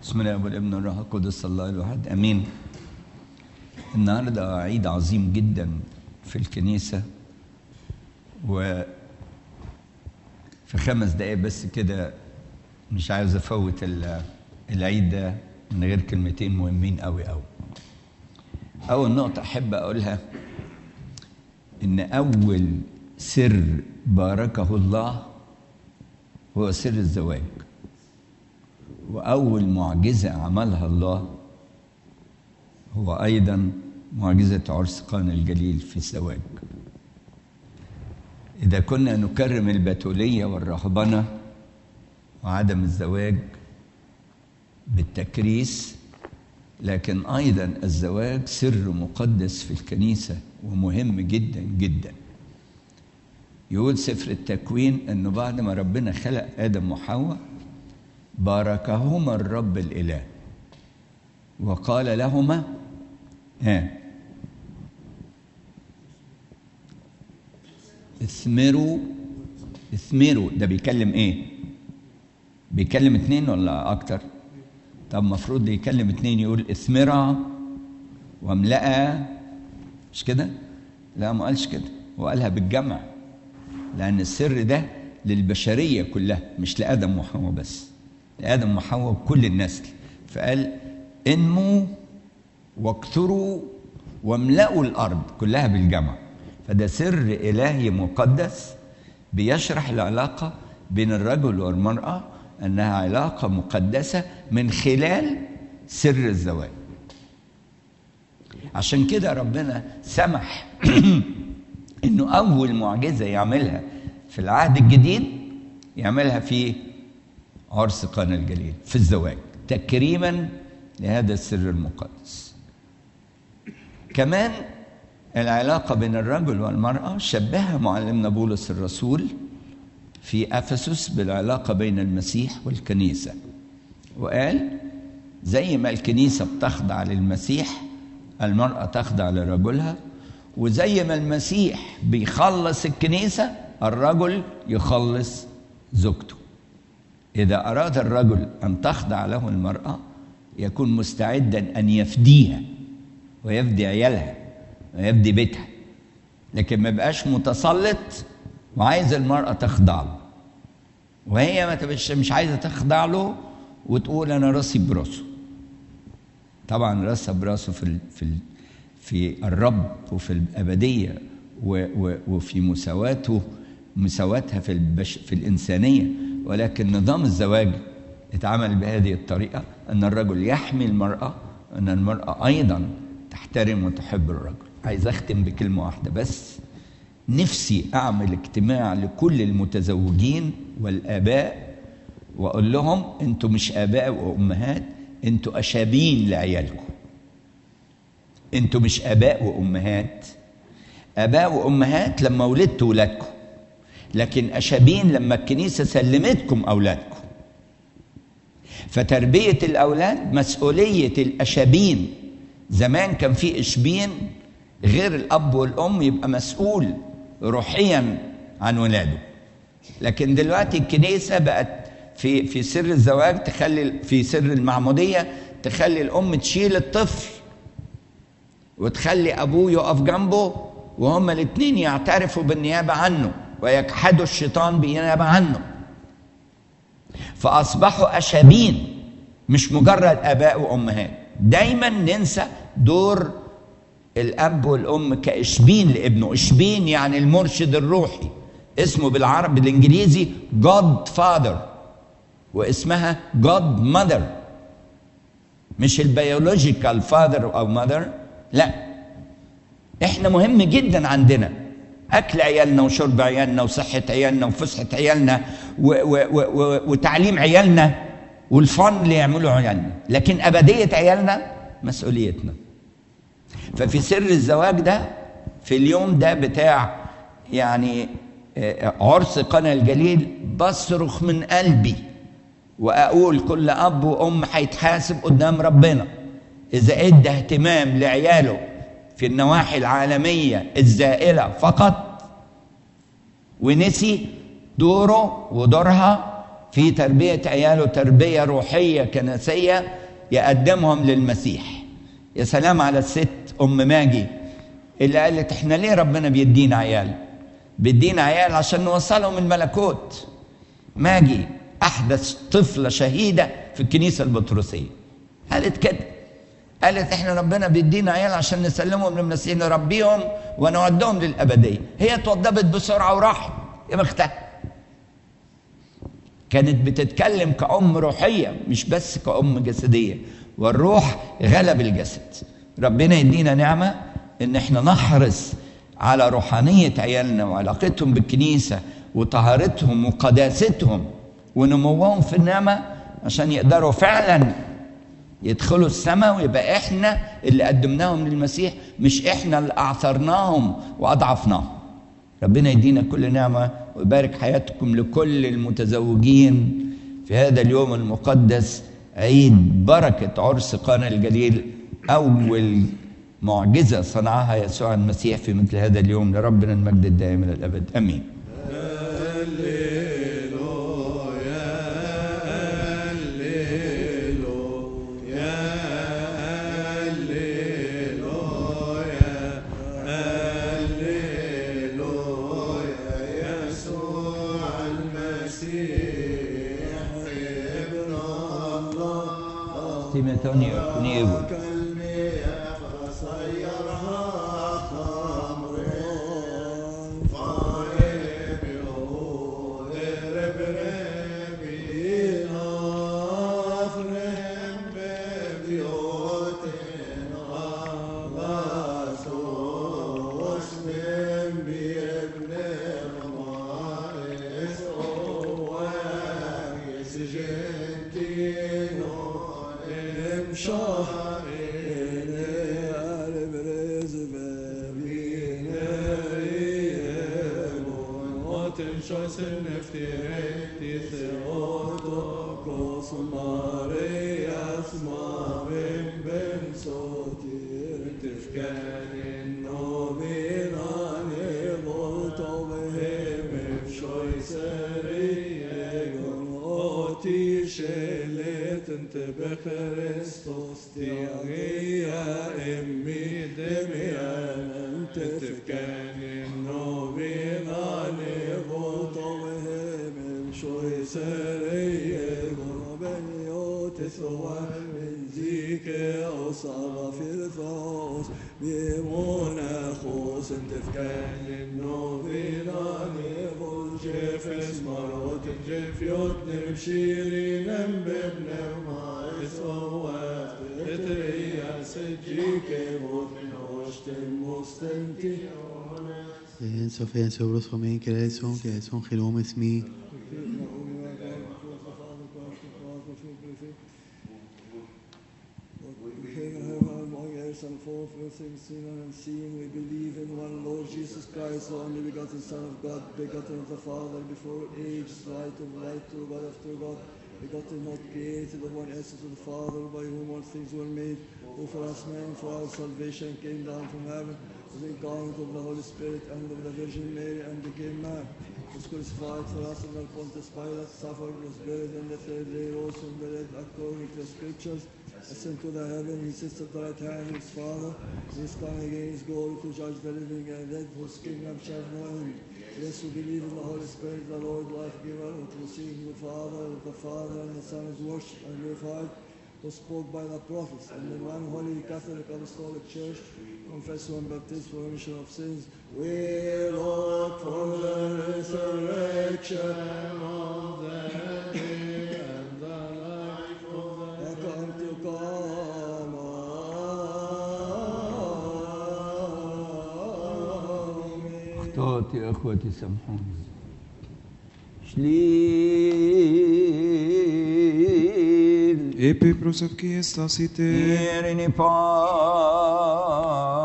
بسم الله والابن والروح القدس الله الواحد امين النهارده عيد عظيم جدا في الكنيسه و في خمس دقايق بس كده مش عاوز افوت ال- العيد ده من غير كلمتين مهمين قوي قوي اول نقطه احب اقولها ان اول سر باركه الله هو سر الزواج واول معجزه عملها الله هو ايضا معجزه عرس قانا الجليل في الزواج اذا كنا نكرم البتوليه والرهبنه وعدم الزواج بالتكريس لكن ايضا الزواج سر مقدس في الكنيسه ومهم جدا جدا يقول سفر التكوين انه بعد ما ربنا خلق ادم وحواء باركهما الرب الاله وقال لهما ها اثمروا اثمروا ده بيكلم ايه بيكلم اتنين ولا اكتر طب المفروض يكلم اتنين يقول اثمرا واملأ مش كده لا ما قالش كده هو قالها بالجمع لأن السر ده للبشرية كلها مش لآدم وحواء بس لآدم وحواء وكل النسل فقال انموا واكثروا واملأوا الأرض كلها بالجمع فده سر إلهي مقدس بيشرح العلاقة بين الرجل والمرأة أنها علاقة مقدسة من خلال سر الزواج عشان كده ربنا سمح انه اول معجزه يعملها في العهد الجديد يعملها في عرس قانا الجليل في الزواج تكريما لهذا السر المقدس كمان العلاقه بين الرجل والمراه شبهها معلمنا بولس الرسول في افسس بالعلاقه بين المسيح والكنيسه وقال زي ما الكنيسه بتخضع للمسيح المراه تخضع لرجلها وزي ما المسيح بيخلص الكنيسة الرجل يخلص زوجته إذا أراد الرجل أن تخضع له المرأة يكون مستعدا أن يفديها ويفدي عيالها ويفدي بيتها لكن ما يبقاش متسلط وعايز المرأة تخضع له وهي ما تبقاش مش عايزة تخضع له وتقول أنا راسي براسه طبعا راسها براسه في ال في ال في الرب وفي الأبدية و و وفي مساواته مساواتها في البش في الإنسانية ولكن نظام الزواج اتعمل بهذه الطريقة أن الرجل يحمي المرأة أن المرأة أيضا تحترم وتحب الرجل عايز أختم بكلمة واحدة بس نفسي أعمل اجتماع لكل المتزوجين والآباء وأقول لهم أنتوا مش آباء وأمهات أنتوا أشابين لعيالكم انتوا مش اباء وامهات اباء وامهات لما ولدتوا ولادكم لكن اشابين لما الكنيسه سلمتكم اولادكم فتربيه الاولاد مسؤوليه الاشابين زمان كان في اشبين غير الاب والام يبقى مسؤول روحيا عن ولاده لكن دلوقتي الكنيسه بقت في في سر الزواج تخلي في سر المعموديه تخلي الام تشيل الطفل وتخلي ابوه يقف جنبه وهما الاثنين يعترفوا بالنيابه عنه ويجحدوا الشيطان بالنيابه عنه فاصبحوا اشابين مش مجرد اباء وامهات دايما ننسى دور الاب والام كاشبين لابنه اشبين يعني المرشد الروحي اسمه بالعربي بالانجليزي جود فاذر واسمها جود ماذر مش البيولوجيكال فاذر او ماذر لا احنا مهم جدا عندنا اكل عيالنا وشرب عيالنا وصحه عيالنا وفسحه عيالنا و و و و وتعليم عيالنا والفن اللي يعمله عيالنا لكن ابديه عيالنا مسؤوليتنا ففي سر الزواج ده في اليوم ده بتاع يعني عرس قنا الجليل بصرخ من قلبي واقول كل اب وام هيتحاسب قدام ربنا إذا إدى اهتمام لعياله في النواحي العالمية الزائلة فقط ونسي دوره ودورها في تربية عياله تربية روحية كنسية يقدمهم للمسيح يا سلام على الست أم ماجي اللي قالت احنا ليه ربنا بيدينا عيال بيدينا عيال عشان نوصلهم الملكوت ماجي أحدث طفلة شهيدة في الكنيسة البطرسية قالت كده قالت احنا ربنا بيدينا عيال عشان نسلمهم للمسيح نربيهم ونودهم للأبدية هي اتوضبت بسرعة وراحت يا بختها كانت بتتكلم كأم روحية مش بس كأم جسدية والروح غلب الجسد ربنا يدينا نعمة ان احنا نحرص على روحانية عيالنا وعلاقتهم بالكنيسة وطهارتهم وقداستهم ونموهم في النعمة عشان يقدروا فعلا يدخلوا السماء ويبقى احنا اللي قدمناهم للمسيح مش احنا اللي اعثرناهم واضعفناهم ربنا يدينا كل نعمة ويبارك حياتكم لكل المتزوجين في هذا اليوم المقدس عيد بركة عرس قانا الجليل أول معجزة صنعها يسوع المسيح في مثل هذا اليوم لربنا المجد الدائم إلى الأبد آمين تيموثاوس كونيبو Sofia sobre Romain, que es un que es un Jerome Smith. and forth with things seen and unseen. We believe in one Lord Jesus Christ, the only begotten Son of God, begotten of the Father before ages, light of light, true God of true God, begotten, not created, of one essence of the Father, by whom all things were made, who for us men, for our salvation, came down from heaven, was incarnate of the Holy Spirit and of the Virgin Mary, and became man. Was crucified for us under Pontius Pilate, suffered, was buried, and the third day rose from the dead, according to the Scriptures, ascend to the heaven, he sits at the right hand of his Father, he is coming again his glory to judge the living and the dead, whose kingdom shall no end. Yes, we believe in the Holy Spirit, the Lord, life giver, who proceeds from the Father, the Father and the Son is worshipped and glorified, who spoke by the prophets, and in one holy Catholic Apostolic Church, confess one baptism for remission of sins. We look for the resurrection of the dead and the life of the come to come. Amen. اخطأت يا اخوتي سامحوني شليل Επί προσευχή στάσιτε, ειρήνη πάση